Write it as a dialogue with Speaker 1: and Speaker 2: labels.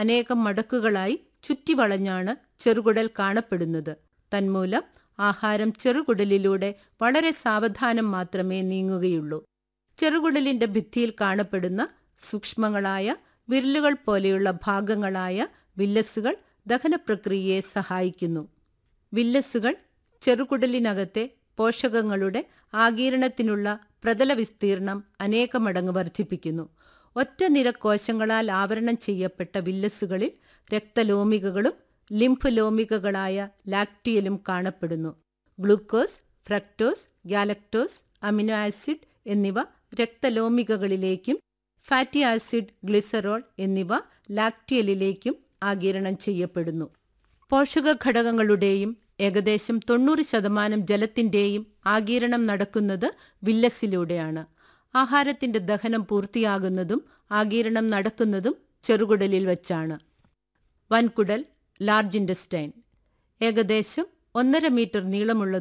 Speaker 1: അനേകം മടക്കുകളായി ചുറ്റിവളഞ്ഞാണ് ചെറുകുടൽ കാണപ്പെടുന്നത് തന്മൂലം ആഹാരം ചെറുകുടലിലൂടെ വളരെ സാവധാനം മാത്രമേ നീങ്ങുകയുള്ളൂ ചെറുകുടലിന്റെ ഭിത്തിയിൽ കാണപ്പെടുന്ന സൂക്ഷ്മങ്ങളായ വിരലുകൾ പോലെയുള്ള ഭാഗങ്ങളായ വില്ലസുകൾ ദഹനപ്രക്രിയയെ സഹായിക്കുന്നു വില്ലസുകൾ ചെറുകുടലിനകത്തെ പോഷകങ്ങളുടെ ആഗീരണത്തിനുള്ള പ്രതല വിസ്തീർണം അനേക മടങ്ങ് വർദ്ധിപ്പിക്കുന്നു ഒറ്റ നിര കോശങ്ങളാൽ ആവരണം ചെയ്യപ്പെട്ട വില്ലസുകളിൽ രക്തലോമികകളും ലിംഫ് ലോമികകളായ ലാക്ടിയലും കാണപ്പെടുന്നു glucose fructose galactose amino acid എന്നിവ രക്തലോമികകളിലേക്കും ഫാറ്റി ആസിഡ് ഗ്ലിസറോൾ എന്നിവ ലാക്ടിയലിലേക്കും ആഗിരണം ചെയ്യപ്പെടുന്നു പോഷക ഘടകങ്ങളുടെയും ഏകദേശം തൊണ്ണൂറ് ശതമാനം ജലത്തിന്റെയും ആഗീരണം നടക്കുന്നത് വില്ലസിലൂടെയാണ് ആഹാരത്തിന്റെ ദഹനം പൂർത്തിയാകുന്നതും ആഗീരണം നടക്കുന്നതും ചെറുകുടലിൽ വച്ചാണ് വൻകുടൽ ലാർജ് ഇൻഡസ്റ്റൈൻ ഏകദേശം ഒന്നര മീറ്റർ നീളമുള്ള